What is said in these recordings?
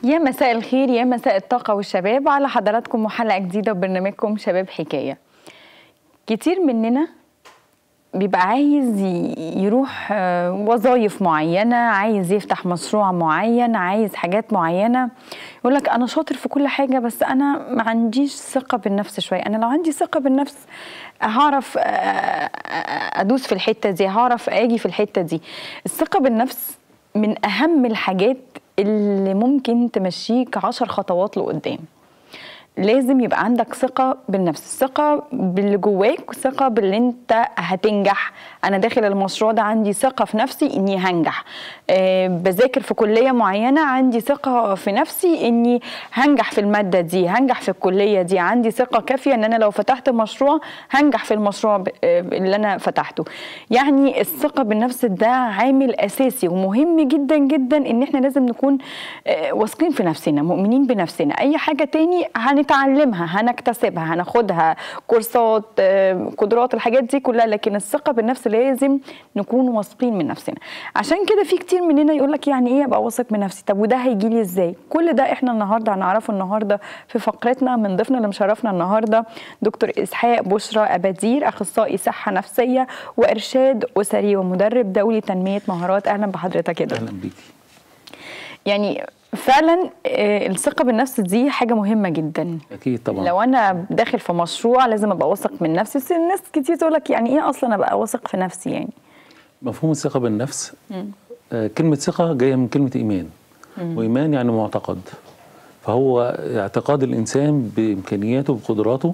يا مساء الخير يا مساء الطاقة والشباب على حضراتكم وحلقة جديدة وبرنامجكم شباب حكاية كتير مننا بيبقى عايز ي- يروح آه، وظايف معينة عايز يفتح مشروع معين عايز حاجات معينة يقول لك أنا شاطر في كل حاجة بس أنا ما عنديش ثقة بالنفس شوية أنا لو عندي ثقة بالنفس هعرف آه، آه، أدوس في الحتة دي هعرف أجي في الحتة دي الثقة بالنفس من أهم الحاجات اللي ممكن تمشيك عشر خطوات لقدام لازم يبقى عندك ثقة بالنفس ثقة باللي جواك ثقة باللي انت هتنجح انا داخل المشروع ده عندي ثقة في نفسي اني هنجح أه بذاكر في كلية معينة عندي ثقة في نفسي اني هنجح في المادة دي هنجح في الكلية دي عندي ثقة كافية ان انا لو فتحت مشروع هنجح في المشروع ب- آه، اللي انا فتحته يعني الثقة بالنفس ده عامل اساسي ومهم جدا جدا ان احنا لازم نكون آه، واثقين في نفسنا مؤمنين بنفسنا اي حاجة تاني هنتعلمها هنكتسبها هناخدها كورسات آه، قدرات الحاجات دي كلها لكن الثقة بالنفس لازم نكون واثقين من نفسنا عشان كده في كتير مننا يقول لك يعني ايه ابقى واثق من نفسي طب وده هيجي لي ازاي كل ده احنا النهارده هنعرفه النهارده في فقرتنا من ضيفنا اللي مشرفنا النهارده دكتور اسحاق بشرى ابادير اخصائي صحه نفسيه وارشاد اسري ومدرب دولي تنميه مهارات اهلا بحضرتك يا دكتور اهلا بيكي يعني فعلا آه، الثقه بالنفس دي حاجه مهمه جدا اكيد طبعا لو انا داخل في مشروع لازم ابقى واثق من نفسي بس الناس كتير تقول لك يعني ايه اصلا ابقى واثق في نفسي يعني مفهوم الثقه بالنفس آه كلمه ثقه جايه من كلمه ايمان وايمان يعني معتقد فهو اعتقاد الانسان بامكانياته بقدراته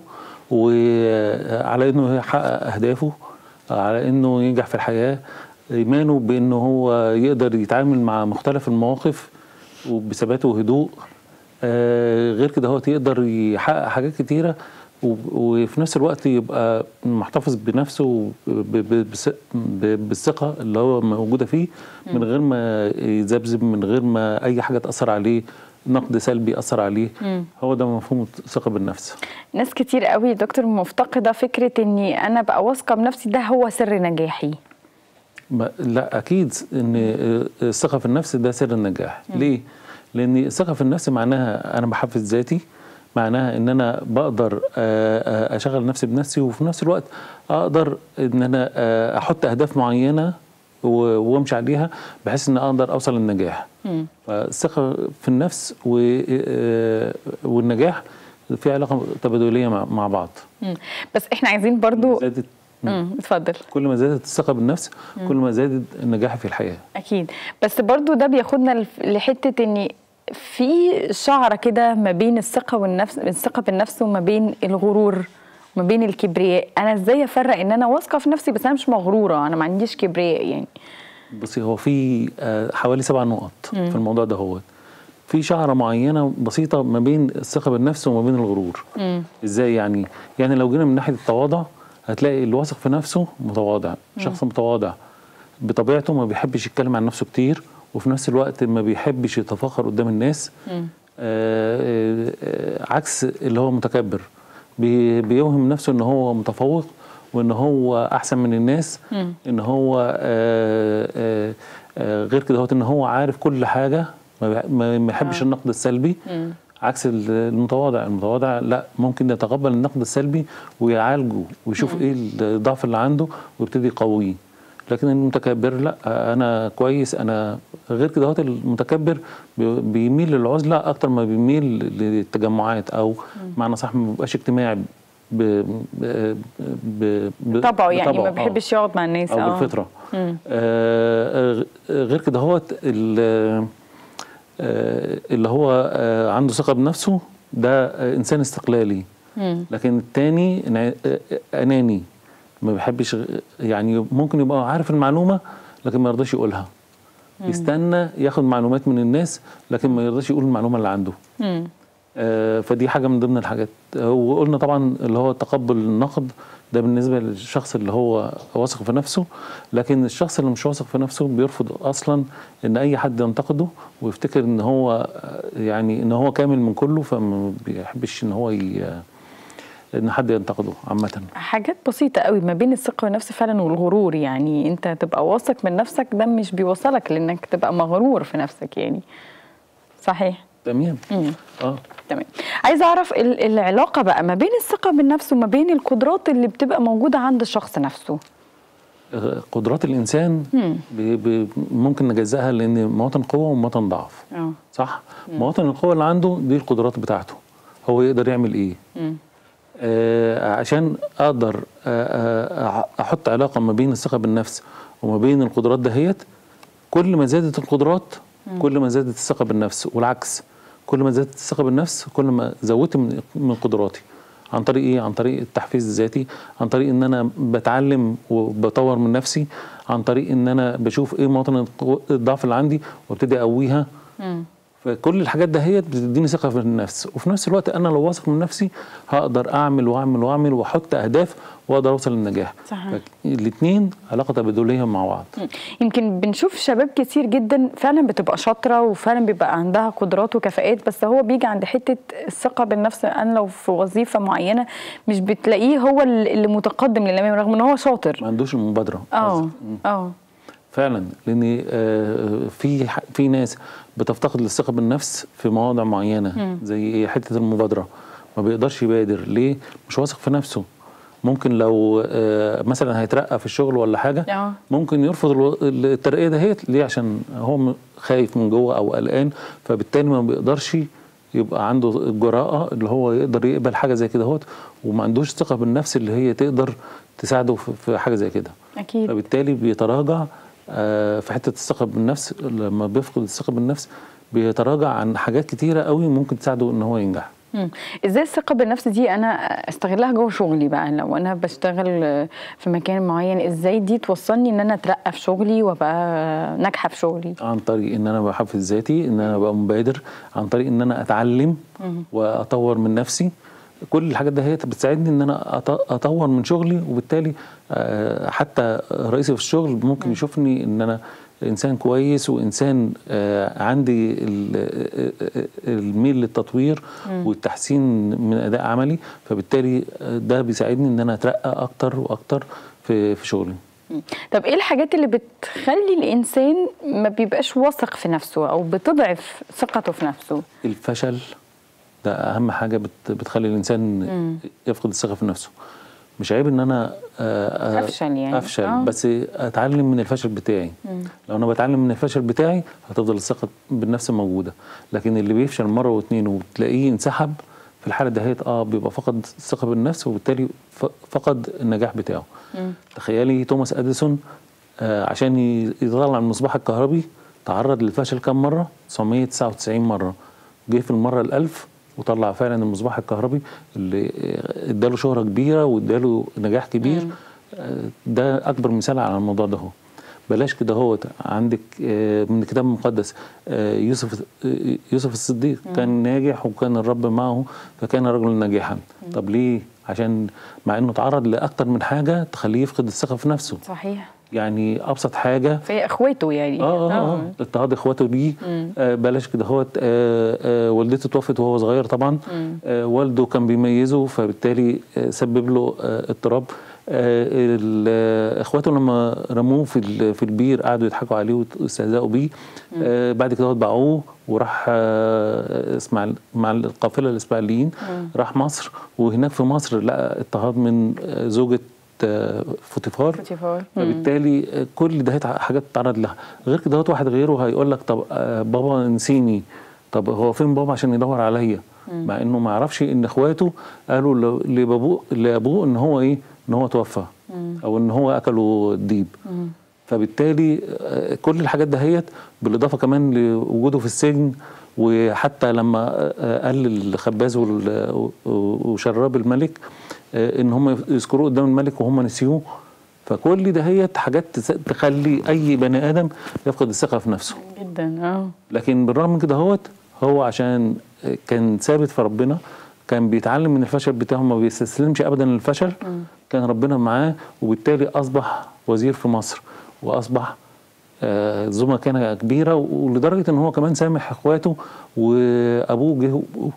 وعلى انه يحقق اهدافه على انه ينجح في الحياه ايمانه بانه هو يقدر يتعامل مع مختلف المواقف وبثبات وهدوء آه، غير كده هو يقدر يحقق حاجات كتيره و- وفي نفس الوقت يبقى محتفظ بنفسه ب- ب- بس- ب- بالثقه اللي هو موجوده فيه من غير ما يذبذب من غير ما اي حاجه تاثر عليه نقد سلبي ياثر عليه هو ده مفهوم الثقه بالنفس ناس كتير قوي يا دكتور مفتقده فكره اني انا ابقى واثقه بنفسي ده هو سر نجاحي ما لا اكيد ان الثقه في النفس ده سر النجاح ليه لان الثقه في النفس معناها انا بحفز ذاتي معناها ان انا بقدر آه، آه، اشغل نفسي بنفسي وفي نفس الوقت اقدر ان انا آه، احط اهداف معينه و- وامشي عليها بحيث ان اقدر اوصل للنجاح فالثقه في النفس و- آه، والنجاح في علاقه تبادليه مع مع بعض مم. بس احنا عايزين برضو زادت مم. اتفضل كل ما زادت الثقه بالنفس كل ما زادت النجاح في الحياه اكيد بس برضو ده بياخدنا لف- لحته ان في شعره كده ما بين الثقه والنفس الثقه بالنفس وما بين الغرور وما بين الكبرياء انا ازاي افرق ان انا واثقه في نفسي بس انا مش مغروره انا ما عنديش كبرياء يعني بصي هو في آه، حوالي سبع نقط في الموضوع ده هو في شعرة معينة بسيطة ما بين الثقة بالنفس وما بين الغرور ازاي يعني يعني لو جينا من ناحية التواضع هتلاقي اللي واثق في نفسه متواضع شخص متواضع بطبيعته ما بيحبش يتكلم عن نفسه كتير وفي نفس الوقت ما بيحبش يتفاخر قدام الناس آه آه آه عكس اللي هو متكبر بي- بيوهم نفسه ان هو متفوق وان هو احسن من الناس ان هو آه آه آه غير كده هو ان هو عارف كل حاجه ما بيح- ما ما يحبش النقد السلبي عكس ال- المتواضع المتواضع لا ممكن يتقبل النقد السلبي ويعالجه ويشوف ايه الضعف اللي عنده ويبتدي يقويه لكن المتكبر لا انا كويس انا غير كده هو المتكبر بي- بيميل للعزله اكتر ما بيميل للتجمعات او معنى صح ما بيبقاش اجتماعي ب ب ب ب- طبعه يعني بطبعه، ما آه. بيحبش يقعد مع الناس او آه. بالفطره آه آه، غير كده هو اللي هو آه، عنده ثقه بنفسه ده آه، انسان استقلالي لكن التاني نا- آه، آه، اناني ما بيحبش غ- يعني ممكن يبقى عارف المعلومه لكن ما يرضاش يقولها يستنى ياخد معلومات من الناس لكن ما يرضاش يقول المعلومه اللي عنده مم. آه، فدي حاجه من ضمن الحاجات آه، وقلنا طبعا اللي هو تقبل النقد ده بالنسبه للشخص اللي هو واثق في نفسه لكن الشخص اللي مش واثق في نفسه بيرفض اصلا ان اي حد ينتقده ويفتكر ان هو آه، يعني ان هو كامل من كله فما بيحبش ان هو ي... ان حد ينتقده عامه حاجات بسيطة قوي ما بين الثقة بالنفس فعلا والغرور يعني انت تبقى واثق من نفسك ده مش بيوصلك لانك تبقى مغرور في نفسك يعني صحيح تمام اه تمام عايزه اعرف ال- العلاقه بقى ما بين الثقه بالنفس وما بين القدرات اللي بتبقى موجوده عند الشخص نفسه آه، قدرات الانسان ب... ب... ممكن نجزئها لان مواطن قوه ومواطن ضعف اه صح مواطن القوه اللي عنده دي القدرات بتاعته هو يقدر يعمل ايه آه عشان اقدر آه آه احط علاقه ما بين الثقه بالنفس وما بين القدرات دهيت كل ما زادت القدرات كل ما زادت الثقه بالنفس والعكس كل ما زادت الثقه بالنفس كل ما زودت من من قدراتي عن طريق ايه عن طريق التحفيز الذاتي عن طريق ان انا بتعلم وبطور من نفسي عن طريق ان انا بشوف ايه مواطن القو- الضعف اللي عندي وابتدي اقويها فكل الحاجات دهيت بتديني ثقه في النفس وفي نفس الوقت انا لو واثق من نفسي هقدر اعمل واعمل واعمل واحط اهداف واقدر اوصل للنجاح صحيح. الاثنين علاقه تبادليه مع بعض يمكن بنشوف شباب كتير جدا فعلا بتبقى شاطره وفعلا بيبقى عندها قدرات وكفاءات بس هو بيجي عند حته الثقه بالنفس انا لو في وظيفه معينه مش بتلاقيه هو اللي متقدم للامام رغم ان هو شاطر ما عندوش المبادره اه قصدك. اه فعلا لان آه، في ح- في ناس بتفتقد للثقه بالنفس في مواضع معينه زي حته المبادره ما بيقدرش يبادر ليه مش واثق في نفسه ممكن لو آه، مثلا هيترقى في الشغل ولا حاجه آه. ممكن يرفض الو- الترقيه دهيت ليه عشان هو م- خايف من جوه او قلقان فبالتالي ما بيقدرش يبقى عنده الجراءه اللي هو يقدر يقبل حاجه زي كده هوت وما عندوش ثقه بالنفس اللي هي تقدر تساعده في في حاجه زي كده اكيد فبالتالي بيتراجع آه، في حته الثقه بالنفس لما بيفقد الثقه بالنفس بيتراجع عن حاجات كتيره قوي ممكن تساعده ان هو ينجح مم. ازاي الثقه بالنفس دي انا استغلها جوه شغلي بقى لو انا بشتغل في مكان معين ازاي دي توصلني ان انا اترقى في شغلي وابقى ناجحه في شغلي عن طريق ان انا بحفز ذاتي ان انا ابقى مبادر عن طريق ان انا اتعلم واطور من نفسي كل الحاجات ده هي بتساعدني ان انا أط- اطور من شغلي وبالتالي آه، حتى رئيسي في الشغل ممكن يشوفني ان انا انسان كويس وانسان آه، عندي ال- آه، آه، الميل للتطوير والتحسين من اداء عملي فبالتالي آه، ده بيساعدني ان انا اترقى اكتر واكتر في في شغلي مم. طب ايه الحاجات اللي بتخلي الانسان ما بيبقاش واثق في نفسه او بتضعف ثقته في نفسه الفشل ده اهم حاجه بت بتخلي الانسان يفقد الثقه في نفسه مش عيب ان انا آه، آه، أفشل يعني. افشل آه. بس اتعلم من الفشل بتاعي لو انا بتعلم من الفشل بتاعي هتفضل الثقه بالنفس موجوده لكن اللي بيفشل مره واتنين وبتلاقيه انسحب في الحاله دهيت اه بيبقى فقد الثقه بالنفس وبالتالي ف- فقد النجاح بتاعه تخيلي توماس اديسون آه عشان ي- يطلع المصباح الكهربي تعرض للفشل كم مره 999 مره جه في المره الألف وطلع فعلا المصباح الكهربي اللي آه، اداله شهره كبيره واداله نجاح كبير آه، ده اكبر مثال على الموضوع ده هو بلاش كده هو عندك آه، من الكتاب المقدس آه، يوسف آه، يوسف الصديق كان ناجح وكان الرب معه فكان رجلا ناجحا طب ليه عشان مع انه تعرض لاكتر من حاجه تخليه يفقد الثقه في نفسه صحيح يعني ابسط حاجه في اخواته يعني اه اه, آه. اضطهاد اخواته ليه آه بلاش كده هو آه آه والدته توفت وهو صغير طبعا آه والده كان بيميزه فبالتالي آه سبب له آه اضطراب آه ال- آه، اخواته لما رموه في ال- في البير قعدوا يضحكوا عليه واستهزأوا بيه آه بعد كده هو باعوه وراح آه اسماعيل مع القافله الاسماعيليين راح مصر وهناك في مصر لقى اضطهاد من آه، زوجة آه، فوتيفار فوتيفار. فبالتالي آه، كل ده حاجات تعرض لها غير كده هوت واحد غيره هيقول لك طب آه، بابا نسيني طب هو فين بابا عشان يدور عليا مع انه ما يعرفش ان اخواته قالوا ل- لبابوه لابوه ان هو ايه ان هو توفى او ان هو اكله الديب فبالتالي آه، كل الحاجات دهيت بالاضافه كمان لوجوده في السجن وحتى لما آه، آه، قال للخباز وال- وشراب الملك آه، ان هم يذكروه قدام الملك وهم نسيوه فكل دهيت حاجات تس- تخلي اي بني ادم يفقد الثقه في نفسه جدا اه لكن بالرغم من كده هوت هو عشان كان ثابت في ربنا كان بيتعلم من الفشل بتاعه ما بيستسلمش ابدا للفشل كان ربنا معاه وبالتالي اصبح وزير في مصر واصبح آه، ذو مكانه كبيره ولدرجه ان هو كمان سامح اخواته وابوه جه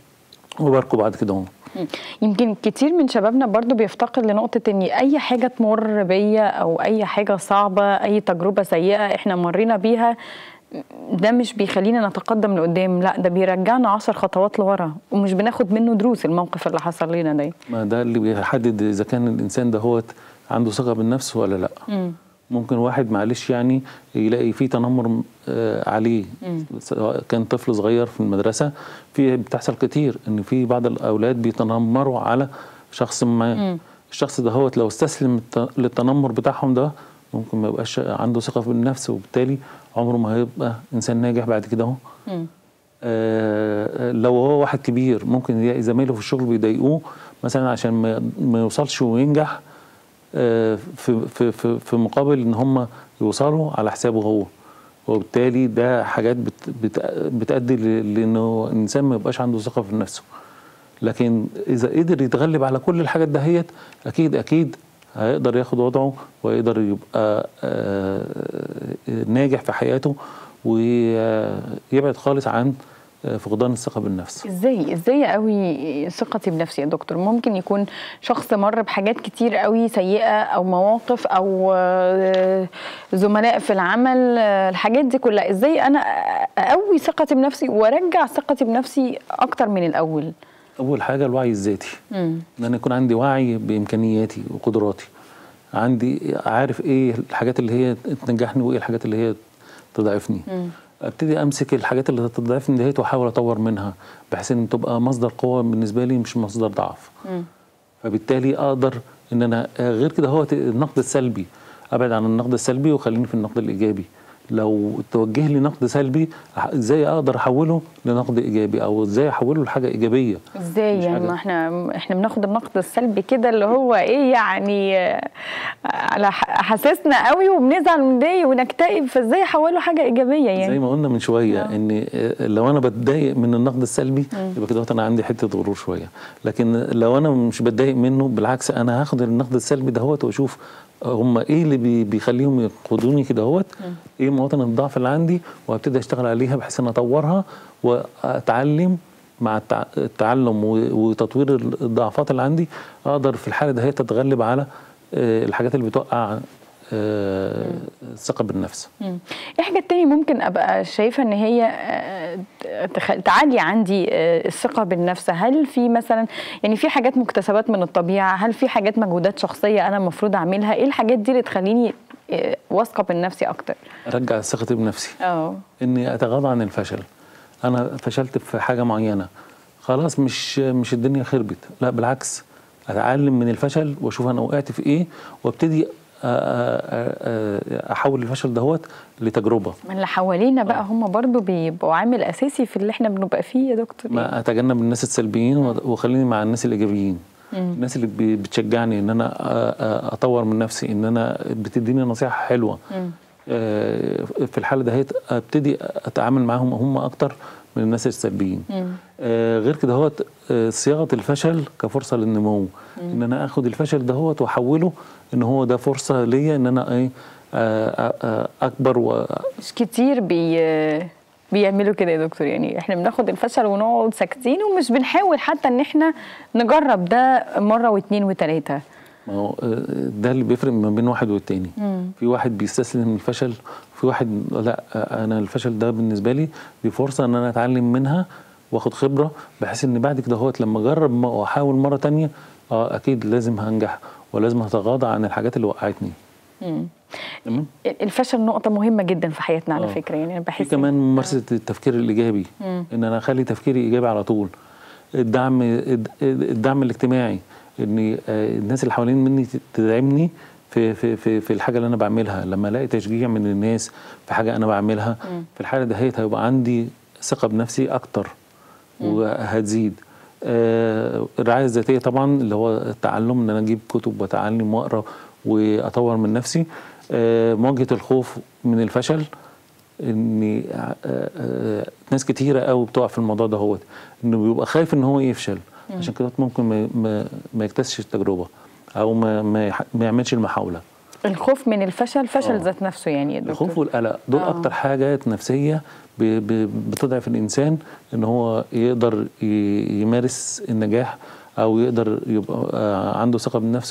وباركه بعد كده هو مم. يمكن كتير من شبابنا برضو بيفتقد لنقطة ان اي حاجة تمر بيا او اي حاجة صعبة اي تجربة سيئة احنا مرينا بيها ده مش بيخلينا نتقدم لقدام لا ده بيرجعنا عشر خطوات لورا ومش بناخد منه دروس الموقف اللي حصل لنا ده ما ده اللي بيحدد اذا كان الانسان دهوت عنده ثقه بالنفس ولا لا مم. ممكن واحد معلش يعني يلاقي فيه تنمر آه، عليه سواء كان طفل صغير في المدرسه في بتحصل كتير ان في بعض الاولاد بيتنمروا على شخص ما الشخص ده هو لو استسلم الت- للتنمر بتاعهم ده ممكن ما يبقاش عنده ثقه بالنفس وبالتالي عمره ما هيبقى انسان ناجح بعد كده اهو مم. آه، لو هو واحد كبير ممكن يلاقي زمايله في الشغل بيضايقوه مثلا عشان ما ما يوصلش وينجح آه، في في في في مقابل ان هم يوصلوا على حسابه هو وبالتالي ده حاجات بت بت بتؤدي ل- لانه الانسان ما يبقاش عنده ثقه في نفسه لكن اذا قدر يتغلب على كل الحاجات دهيت اكيد اكيد هيقدر ياخد وضعه ويقدر يبقى آه، ناجح في حياته ويبعد خالص عن آه، فقدان الثقه بالنفس ازاي ازاي قوي ثقتي بنفسي يا دكتور ممكن يكون شخص مر بحاجات كتير قوي سيئه او مواقف او آه، زملاء في العمل آه، الحاجات دي كلها ازاي انا اقوي ثقتي بنفسي وارجع ثقتي بنفسي اكتر من الاول اول حاجه الوعي الذاتي مم. ان انا يكون عندي وعي بامكانياتي وقدراتي عندي عارف ايه الحاجات اللي هي تنجحني وايه الحاجات اللي هي تضعفني ابتدي امسك الحاجات اللي تضعفني ديت واحاول اطور منها بحيث ان تبقى مصدر قوه بالنسبه لي مش مصدر ضعف مم. فبالتالي اقدر ان انا غير كده هو النقد السلبي ابعد عن النقد السلبي وخليني في النقد الايجابي لو توجه لي نقد سلبي أح- ازاي اقدر احوله لنقد ايجابي او ازاي احوله لحاجه ايجابيه ازاي مش يعني حاجة- ما احنا احنا بناخد النقد السلبي كده اللي هو ايه يعني آه، على ح- حساسنا قوي وبنزعل ونضايق ونكتئب فازاي احوله حاجه ايجابيه زي يعني ما قلنا من شويه آه. ان لو انا بتضايق من النقد السلبي يبقى كده انا عندي حته غرور شويه لكن لو انا مش بتضايق منه بالعكس انا هاخد النقد السلبي دهوت واشوف هم ايه اللي بي- بيخليهم يقودوني كده هوت ايه مواطن الضعف اللي عندي وابتدي اشتغل عليها بحيث ان اطورها واتعلم مع التع- التعلم و- وتطوير الضعفات اللي عندي اقدر في الحاله دهيت اتغلب على آه، الحاجات اللي بتوقع آه، الثقه بالنفس مم. ايه حاجات تاني ممكن ابقى شايفه ان هي آه، تخ- تعلي عندي آه، الثقه بالنفس هل في مثلا يعني في حاجات مكتسبات من الطبيعه هل في حاجات مجهودات شخصيه انا المفروض اعملها ايه الحاجات دي اللي تخليني آه، واثقه بنفسي اكتر ارجع ثقتي بنفسي اه اني اتغاضى عن الفشل انا فشلت في حاجه معينه خلاص مش مش الدنيا خربت لا بالعكس اتعلم من الفشل واشوف انا وقعت في ايه وابتدي أ- أ- أ- احول الفشل دهوت لتجربه ما اللي حوالينا بقى هم برضو بيبقوا عامل اساسي في اللي احنا بنبقى فيه يا دكتور ما اتجنب الناس السلبيين وخليني مع الناس الايجابيين الناس اللي بي- بتشجعني ان انا أ- أ- اطور من نفسي ان انا بتديني نصيحه حلوه آه، في الحاله دهيت ابتدي اتعامل معاهم هم اكتر من الناس السلبيين آه، غير كده هوت آه، صياغه الفشل كفرصه للنمو ان انا اخد الفشل دهوت واحوله ان هو ده فرصه ليا ان انا ايه آه، آه، آه، اكبر و مش كتير بي بيعملوا كده يا دكتور يعني احنا بناخد الفشل ونقعد ساكتين ومش بنحاول حتى ان احنا نجرب ده مره واثنين وثلاثه ما هو آه، ده اللي بيفرق ما بين واحد والتاني في واحد بيستسلم من الفشل في واحد لا آه، انا الفشل ده بالنسبه لي دي فرصه ان انا اتعلم منها واخد خبره بحيث ان بعد كده هوت لما اجرب م- واحاول مره تانية اه اكيد لازم هنجح ولازم هتغاضى عن الحاجات اللي وقعتني تمام الفشل نقطه مهمه جدا في حياتنا على آه. فكره يعني انا في بحس كمان ممارسه التفكير الايجابي ان انا اخلي تفكيري ايجابي على طول الدعم الد- الدعم الاجتماعي ان آه، الناس اللي حوالين مني تدعمني في في في في الحاجه اللي انا بعملها لما الاقي تشجيع من الناس في حاجه انا بعملها في الحاله دهيت هيبقى عندي ثقه بنفسي اكتر وهتزيد آه، الرعايه الذاتيه طبعا اللي هو التعلم ان انا اجيب كتب واتعلم واقرا واطور من نفسي آه، مواجهه الخوف من الفشل ان آه، آه، ناس كتيره قوي بتقع في الموضوع ده هو انه بيبقى خايف ان هو يفشل عشان كده ممكن ما ما, ما يكتسش التجربه او ما ما, يح- ما يعملش المحاوله الخوف من الفشل فشل آه. ذات نفسه يعني يا دكتور الخوف والقلق دول آه. اكتر حاجات نفسيه ب- ب- بتضعف الانسان ان هو يقدر ي- يمارس النجاح او يقدر يبقى آه، عنده ثقه بنفسه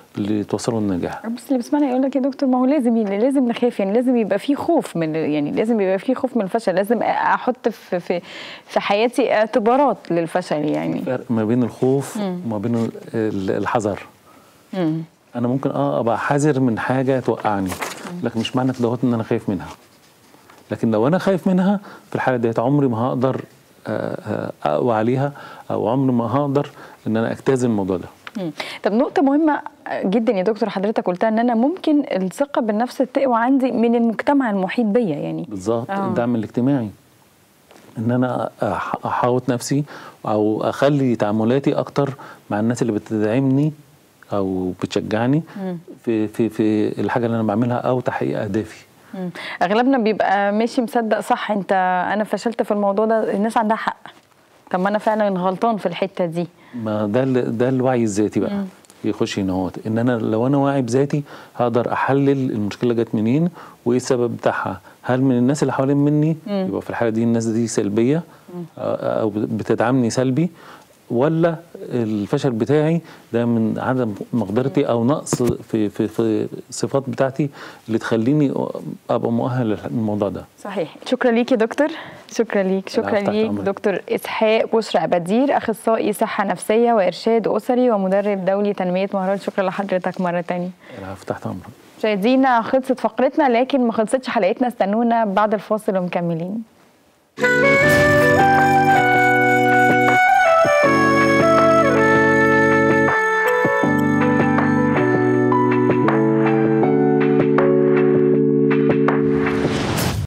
اللي توصلوا للنجاح بس اللي بسمعنا يقول لك يا دكتور ما هو لازم لازم نخاف يعني لازم يبقى في خوف من يعني لازم يبقى في خوف من الفشل لازم احط في في في حياتي اعتبارات للفشل يعني فرق ما بين الخوف وما بين ال- ال- الحذر مم. انا ممكن اه ابقى حذر من حاجه توقعني لكن مش معنى كده ان انا خايف منها لكن لو انا خايف منها في الحاله ديت عمري ما هقدر آه، آه، اقوى عليها او عمري ما هقدر ان انا اجتاز الموضوع ده مم. طب نقطة مهمة جدا يا دكتور حضرتك قلتها ان انا ممكن الثقة بالنفس تقوى عندي من المجتمع المحيط بيا يعني بالظبط آه. الدعم الاجتماعي ان انا أح- احاوط نفسي او اخلي تعاملاتي اكتر مع الناس اللي بتدعمني او بتشجعني في في في الحاجه اللي انا بعملها او تحقيق اهدافي مم. اغلبنا بيبقى ماشي مصدق صح انت انا فشلت في الموضوع ده الناس عندها حق طب ما انا فعلا غلطان في الحتة دي ما ده ال- ده الوعي الذاتي بقى يخش هنا اهوت ان انا لو انا واعي بذاتي هقدر احلل المشكله جت منين وايه السبب بتاعها هل من الناس اللي حوالين مني يبقى في الحاله دي الناس دي سلبيه آه، او بتدعمني سلبي ولا الفشل بتاعي ده من عدم مقدرتي او نقص في في في الصفات بتاعتي اللي تخليني ابقى مؤهل للموضوع ده صحيح شكرا ليك يا دكتور شكرا ليك شكرا العفو، تحت ليك أمرك. دكتور اسحاق بشرى بدير اخصائي صحه نفسيه وارشاد اسري ومدرب دولي تنميه مهارات شكرا لحضرتك مره تانية العفو تحت امرك مشاهدينا خلصت فقرتنا لكن ما خلصتش حلقتنا استنونا بعد الفاصل ومكملين